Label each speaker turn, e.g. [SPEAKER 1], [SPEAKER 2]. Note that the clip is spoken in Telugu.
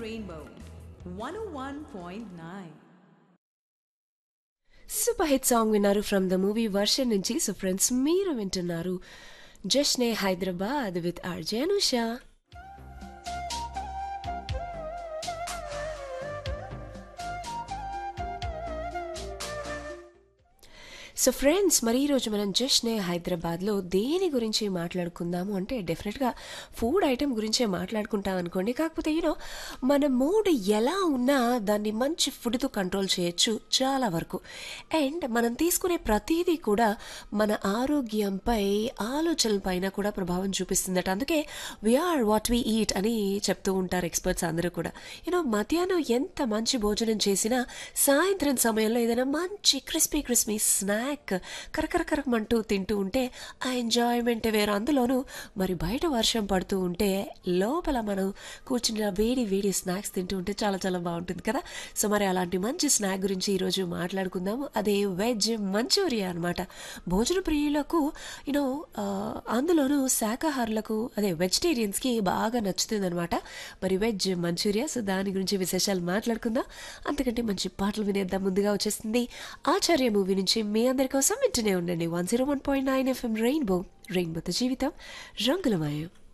[SPEAKER 1] Rainbow 101.9.
[SPEAKER 2] సూపర్ హిట్ సాంగ్ విన్నారు ఫ్రమ్ ద మూవీ వర్షన్ నుంచి సో ఫ్రెండ్స్ మీరు వింటున్నారు Jashne Hyderabad with RJ Anusha so friends మరి ఈరోజు మనం జస్ట్నే హైదరాబాద్లో దేని గురించి మాట్లాడుకుందాము అంటే డెఫినెట్గా ఫుడ్ ఐటెం గురించే మాట్లాడుకుంటాం అనుకోండి కాకపోతే యూనో మన మూడ్ ఎలా ఉన్నా దాన్ని మంచి ఫుడ్తో కంట్రోల్ చేయొచ్చు చాలా వరకు అండ్ మనం తీసుకునే ప్రతిదీ కూడా మన ఆరోగ్యంపై ఆలోచనల పైన కూడా ప్రభావం చూపిస్తుందట అందుకే వీఆర్ వాట్ వీ ఈట్ అని చెప్తూ ఉంటారు ఎక్స్పర్ట్స్ అందరూ కూడా యూనో మధ్యాహ్నం ఎంత మంచి భోజనం చేసినా సాయంత్రం సమయంలో ఏదైనా మంచి క్రిస్పీ క్రిస్పీ స్నాక్ కరకరకరమంటూ తింటూ ఉంటే ఆ ఎంజాయ్మెంట్ వేరు అందులోనూ మరి బయట వర్షం పడుతూ ఉంటే లోపల మనం కూర్చుని వేడి వేడి స్నాక్స్ తింటూ ఉంటే చాలా చాలా బాగుంటుంది కదా సో మరి అలాంటి మంచి స్నాక్ గురించి ఈరోజు మాట్లాడుకుందాము అదే వెజ్ మంచూరియా అనమాట భోజన ప్రియులకు యూనో అందులోనూ శాకాహారులకు అదే వెజిటేరియన్స్కి బాగా నచ్చుతుంది అనమాట మరి వెజ్ మంచూరియా సో దాని గురించి విశేషాలు మాట్లాడుకుందాం అంతకంటే మంచి పాటలు వినేద్దాం ముందుగా వచ్చేస్తుంది ఆచార్య మూవీ నుంచి మీ అందరి కోసం వింటూనే ఉండండి one zero one point nine FM rainbow రెయిన్బోతో జీవితం రంగులమయం